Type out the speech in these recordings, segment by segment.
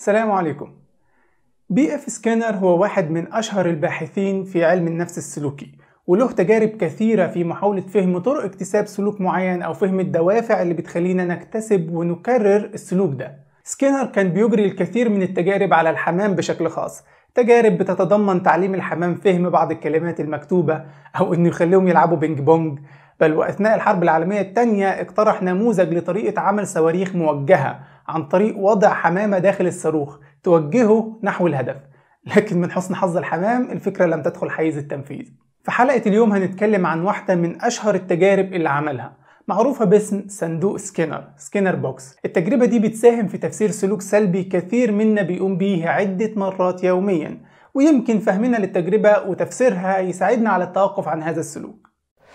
السلام عليكم بي اف سكانر هو واحد من اشهر الباحثين في علم النفس السلوكي وله تجارب كثيرة في محاولة فهم طرق اكتساب سلوك معين أو فهم الدوافع اللي بتخلينا نكتسب ونكرر السلوك ده سكينر كان بيجري الكثير من التجارب على الحمام بشكل خاص تجارب بتتضمن تعليم الحمام فهم بعض الكلمات المكتوبة أو إنه يخليهم يلعبوا بينج بونج بل وأثناء الحرب العالمية الثانية اقترح نموذج لطريقة عمل صواريخ موجهة عن طريق وضع حمامة داخل الصاروخ توجهه نحو الهدف لكن من حسن حظ الحمام الفكرة لم تدخل حيز التنفيذ في حلقة اليوم هنتكلم عن واحدة من أشهر التجارب اللي عملها معروفة باسم صندوق سكينر سكينر بوكس التجربة دي بتساهم في تفسير سلوك سلبي كثير منا بيقوم بيه عدة مرات يوميا ويمكن فهمنا للتجربة وتفسيرها يساعدنا على التوقف عن هذا السلوك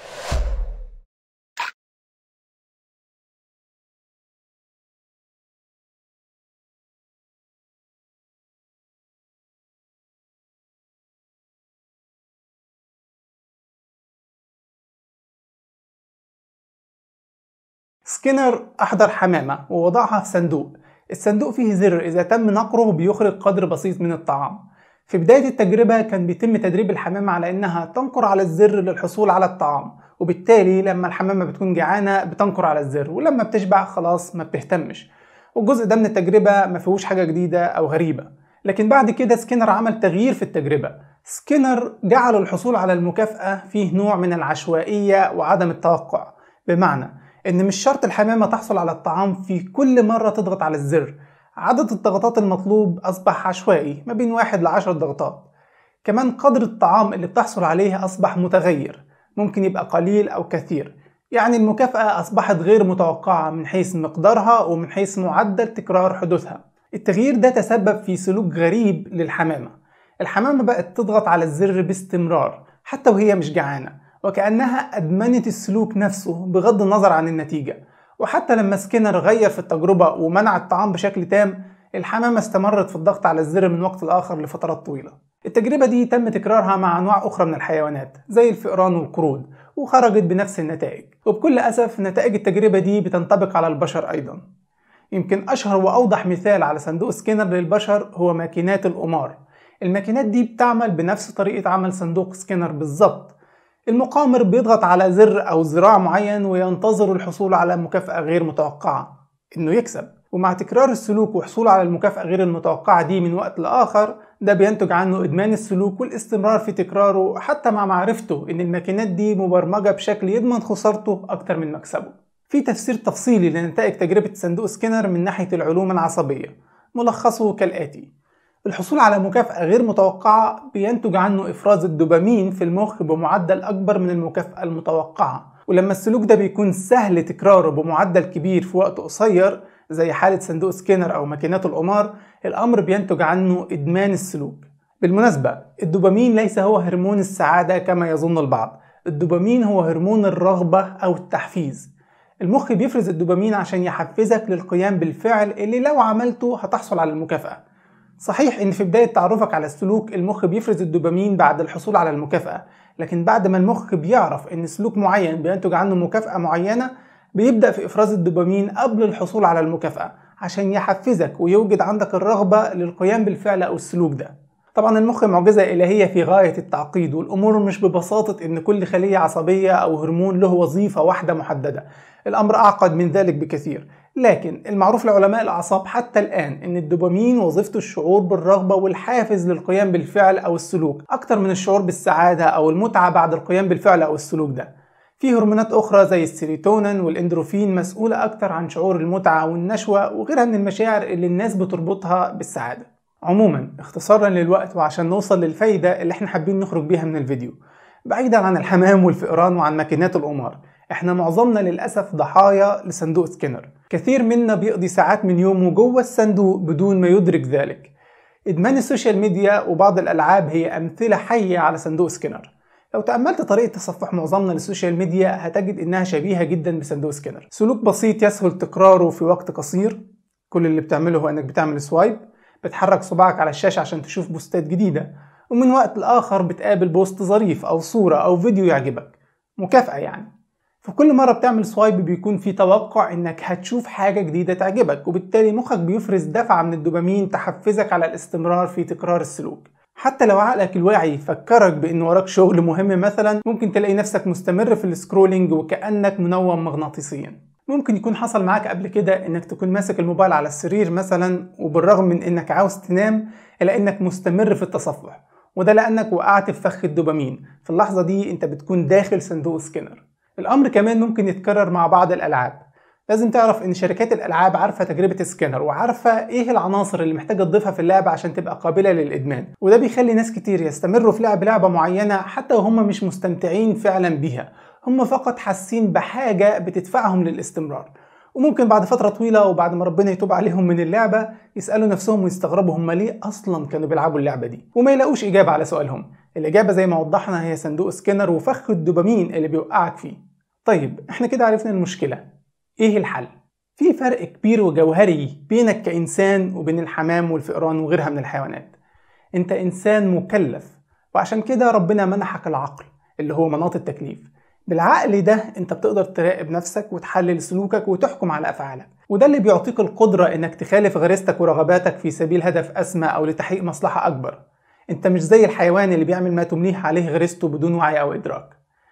سكينر أحضر حمامة ووضعها في صندوق الصندوق فيه زر إذا تم نقره بيخرج قدر بسيط من الطعام في بداية التجربة كان بيتم تدريب الحمامة على إنها تنقر على الزر للحصول على الطعام وبالتالي لما الحمامة بتكون جعانة بتنقر على الزر ولما بتشبع خلاص ما بتهتمش والجزء ده من التجربة ما فيهوش حاجة جديدة أو غريبة لكن بعد كده سكينر عمل تغيير في التجربة سكينر جعل الحصول على المكافأة فيه نوع من العشوائية وعدم التوقع بمعنى ان مش شرط الحمامة تحصل على الطعام في كل مرة تضغط على الزر عدد الضغطات المطلوب أصبح عشوائي ما بين واحد لعشر ضغطات كمان قدر الطعام اللي بتحصل عليه أصبح متغير ممكن يبقى قليل أو كثير يعني المكافأة أصبحت غير متوقعة من حيث مقدارها ومن حيث معدل تكرار حدوثها التغيير ده تسبب في سلوك غريب للحمامة الحمامة بقت تضغط على الزر باستمرار حتى وهي مش جعانة وكأنها أدمنت السلوك نفسه بغض النظر عن النتيجة وحتى لما سكينر غير في التجربة ومنع الطعام بشكل تام الحمامة استمرت في الضغط على الزر من وقت لآخر لفترات طويلة التجربة دي تم تكرارها مع أنواع أخرى من الحيوانات زي الفئران والقرود وخرجت بنفس النتائج وبكل أسف نتائج التجربة دي بتنطبق على البشر أيضا يمكن أشهر وأوضح مثال على صندوق سكينر للبشر هو ماكينات القمار الماكينات دي بتعمل بنفس طريقة عمل صندوق سكينر بالظبط المقامر بيضغط على زر أو ذراع معين وينتظر الحصول على مكافأة غير متوقعة إنه يكسب ومع تكرار السلوك وحصوله على المكافأة غير المتوقعة دي من وقت لآخر ده بينتج عنه إدمان السلوك والاستمرار في تكراره حتى مع معرفته إن الماكينات دي مبرمجة بشكل يضمن خسارته أكتر من مكسبه في تفسير تفصيلي لنتائج تجربة صندوق سكينر من ناحية العلوم العصبية ملخصه كالآتي الحصول على مكافأة غير متوقعة بينتج عنه إفراز الدوبامين في المخ بمعدل أكبر من المكافأة المتوقعة ولما السلوك ده بيكون سهل تكراره بمعدل كبير في وقت قصير زي حالة صندوق سكينر أو ماكينات القمار الأمر بينتج عنه إدمان السلوك بالمناسبة الدوبامين ليس هو هرمون السعادة كما يظن البعض الدوبامين هو هرمون الرغبة أو التحفيز المخ بيفرز الدوبامين عشان يحفزك للقيام بالفعل اللي لو عملته هتحصل على المكافأة صحيح ان في بداية تعرفك على السلوك المخ بيفرز الدوبامين بعد الحصول على المكافأة لكن بعد ما المخ بيعرف ان سلوك معين بينتج عنه مكافأة معينة بيبدأ في افراز الدوبامين قبل الحصول على المكافأة عشان يحفزك ويوجد عندك الرغبة للقيام بالفعل او السلوك ده طبعا المخ معجزة إلهية في غاية التعقيد والأمور مش ببساطة إن كل خلية عصبية أو هرمون له وظيفة واحدة محددة الأمر أعقد من ذلك بكثير لكن المعروف لعلماء الأعصاب حتى الآن إن الدوبامين وظيفته الشعور بالرغبة والحافز للقيام بالفعل أو السلوك أكتر من الشعور بالسعادة أو المتعة بعد القيام بالفعل أو السلوك ده في هرمونات أخرى زي السيروتونين والإندروفين مسؤولة أكتر عن شعور المتعة والنشوة وغيرها من المشاعر اللي الناس بتربطها بالسعادة عموما اختصارا للوقت وعشان نوصل للفايدة اللي احنا حابين نخرج بيها من الفيديو بعيدا عن الحمام والفئران وعن ماكينات القمار احنا معظمنا للأسف ضحايا لصندوق سكينر كثير منا بيقضي ساعات من يومه جوه الصندوق بدون ما يدرك ذلك إدمان السوشيال ميديا وبعض الألعاب هي أمثلة حية على صندوق سكينر لو تأملت طريقة تصفح معظمنا للسوشيال ميديا هتجد إنها شبيهة جدا بصندوق سكينر سلوك بسيط يسهل تكراره في وقت قصير كل اللي بتعمله هو إنك بتعمل سوايب بتحرك صباعك على الشاشة عشان تشوف بوستات جديدة ومن وقت لآخر بتقابل بوست ظريف أو صورة أو فيديو يعجبك مكافأة يعني فكل مرة بتعمل سوايب بيكون في توقع انك هتشوف حاجة جديدة تعجبك وبالتالي مخك بيفرز دفعة من الدوبامين تحفزك على الاستمرار في تكرار السلوك حتى لو عقلك الواعي فكرك بان وراك شغل مهم مثلا ممكن تلاقي نفسك مستمر في السكرولينج وكأنك منوم مغناطيسيا ممكن يكون حصل معاك قبل كده انك تكون ماسك الموبايل على السرير مثلا وبالرغم من انك عاوز تنام الا انك مستمر في التصفح وده لانك وقعت في فخ الدوبامين في اللحظة دي انت بتكون داخل صندوق سكينر الامر كمان ممكن يتكرر مع بعض الالعاب لازم تعرف ان شركات الالعاب عارفه تجربه سكينر وعارفه ايه العناصر اللي محتاجه تضيفها في اللعبه عشان تبقى قابله للادمان وده بيخلي ناس كتير يستمروا في لعب لعبه معينه حتى وهم مش مستمتعين فعلا بيها هم فقط حاسين بحاجه بتدفعهم للاستمرار وممكن بعد فتره طويله وبعد ما ربنا يتوب عليهم من اللعبه يسالوا نفسهم ويستغربوا هم ليه اصلا كانوا بيلعبوا اللعبه دي وما يلاقوش اجابه على سؤالهم الاجابه زي ما وضحنا هي صندوق سكينر وفخ الدوبامين اللي بيوقعك فيه طيب احنا كده عرفنا المشكله ايه الحل في فرق كبير وجوهري بينك كإنسان وبين الحمام والفئران وغيرها من الحيوانات انت إنسان مكلف وعشان كده ربنا منحك العقل اللي هو مناط التكليف بالعقل ده انت بتقدر تراقب نفسك وتحلل سلوكك وتحكم على افعالك وده اللي بيعطيك القدرة انك تخالف غريزتك ورغباتك في سبيل هدف اسمى او لتحقيق مصلحة اكبر انت مش زي الحيوان اللي بيعمل ما تمليه عليه غريزته بدون وعي او ادراك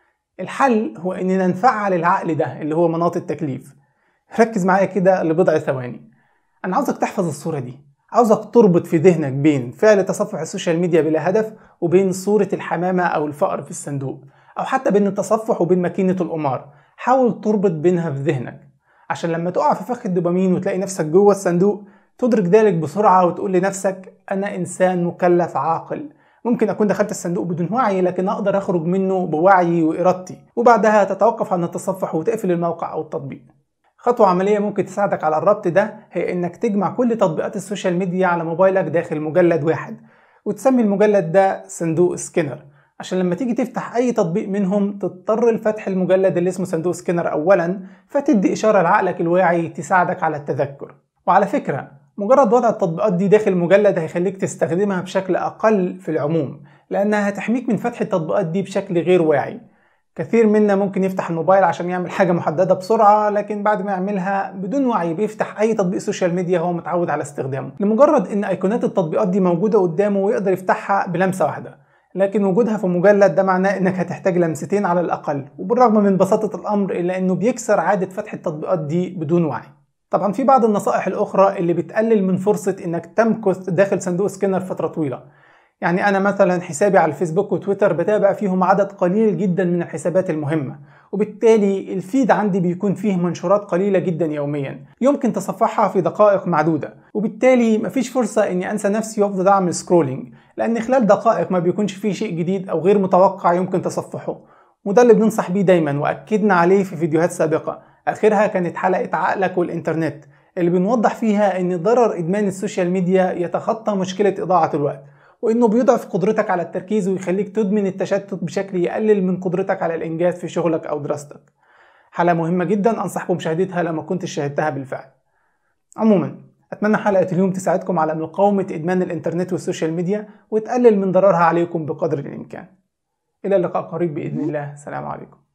الحل هو اننا نفعل العقل ده اللي هو مناط التكليف ركز معايا كده لبضع ثواني انا عاوزك تحفظ الصورة دي عاوزك تربط في ذهنك بين فعل تصفح السوشيال ميديا بلا هدف وبين صورة الحمامة او الفأر في الصندوق او حتى بين التصفح وبين ماكينة القمار حاول تربط بينها في ذهنك عشان لما تقع في فخ الدوبامين وتلاقي نفسك جوه الصندوق تدرك ذلك بسرعة وتقول لنفسك أنا إنسان مكلف عاقل ممكن أكون دخلت الصندوق بدون وعي لكن أقدر أخرج منه بوعي وإرادتي وبعدها تتوقف عن التصفح وتقفل الموقع أو التطبيق خطوة عملية ممكن تساعدك على الربط ده هي إنك تجمع كل تطبيقات السوشيال ميديا على موبايلك داخل مجلد واحد وتسمي المجلد ده صندوق سكينر عشان لما تيجي تفتح أي تطبيق منهم تضطر لفتح المجلد اللي اسمه صندوق سكينر أولا فتدي إشارة لعقلك الواعي تساعدك على التذكر وعلى فكرة مجرد وضع التطبيقات دي داخل مجلد هيخليك تستخدمها بشكل أقل في العموم لأنها هتحميك من فتح التطبيقات دي بشكل غير واعي كثير منا ممكن يفتح الموبايل عشان يعمل حاجة محددة بسرعة لكن بعد ما يعملها بدون وعي بيفتح أي تطبيق سوشيال ميديا هو متعود على استخدامه لمجرد إن أيقونات التطبيقات دي موجودة قدامه ويقدر يفتحها بلمسة واحدة لكن وجودها في مجلد ده معناه انك هتحتاج لمستين على الاقل وبالرغم من بساطة الامر الا انه بيكسر عادة فتح التطبيقات دي بدون وعي طبعا في بعض النصائح الاخرى اللي بتقلل من فرصة انك تمكث داخل صندوق سكينر فترة طويلة يعني انا مثلا حسابي على الفيسبوك وتويتر بتابع فيهم عدد قليل جدا من الحسابات المهمة وبالتالي الفيد عندي بيكون فيه منشورات قليلة جدا يوميا يمكن تصفحها في دقائق معدودة وبالتالي مفيش فرصة اني انسى نفسي وافضل اعمل سكرولينج لان خلال دقائق ما بيكونش فيه شيء جديد او غير متوقع يمكن تصفحه وده اللي بننصح بيه دايما واكدنا عليه في فيديوهات سابقة اخرها كانت حلقة عقلك والانترنت اللي بنوضح فيها ان ضرر ادمان السوشيال ميديا يتخطى مشكلة اضاعة الوقت وانه بيضعف قدرتك على التركيز ويخليك تدمن التشتت بشكل يقلل من قدرتك على الانجاز في شغلك او دراستك حلقة مهمة جدا انصح بمشاهدتها لما كنتش شاهدتها بالفعل عموما اتمنى حلقة اليوم تساعدكم على مقاومة ادمان الانترنت والسوشيال ميديا وتقلل من ضررها عليكم بقدر الامكان الى اللقاء قريب باذن الله سلام عليكم